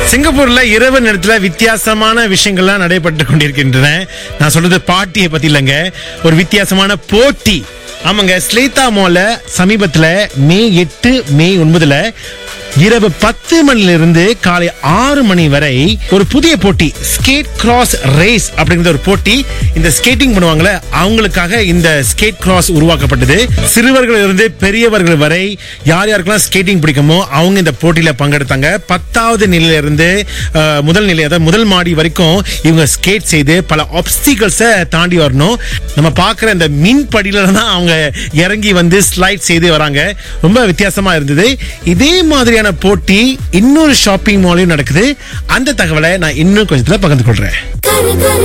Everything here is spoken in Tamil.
சிங்கப்பூர்ல இரவு நேரத்துல வித்தியாசமான விஷயங்கள்லாம் நடைபெற்று கொண்டிருக்கின்றன நான் சொல்றது பாட்டியை பத்தி இல்லைங்க ஒரு வித்தியாசமான போட்டி ஆமாங்க ஸ்லேதா மால்ல சமீபத்துல மே எட்டு மே ஒன்பதுல இரவு பத்து மணில இருந்து காலை ஆறு மணி வரை ஒரு புதிய போட்டி ஸ்கேட் கிராஸ் ரேஸ் அப்படிங்கிற ஒரு போட்டி இந்த ஸ்கேட்டிங் பண்ணுவாங்கல்ல அவங்களுக்காக இந்த ஸ்கேட் கிராஸ் உருவாக்கப்பட்டது சிறுவர்கள் இருந்து பெரியவர்கள் வரை யார் யாருக்கெல்லாம் ஸ்கேட்டிங் பிடிக்குமோ அவங்க இந்த போட்டியில பங்கெடுத்தாங்க பத்தாவது நிலையில இருந்து அஹ், முதல் நிலை அதாவது முதல் மாடி வரைக்கும் இவங்க ஸ்கேட் செய்து பல ஆப்ஸ்டிகல்ஸை தாண்டி வரணும் நம்ம பார்க்குற இந்த மின் படியில தான் அவங்க இறங்கி வந்து ஸ்லைட் செய்து வராங்க ரொம்ப வித்தியாசமா இருந்தது இதே மாதிரியான போட்டி இன்னொரு ஷாப்பிங் மாலையும் நடக்குது அந்த தகவலை நான் இன்னும் கொஞ்சத்துல பகிர்ந்து கொள்றேன் கரு கரு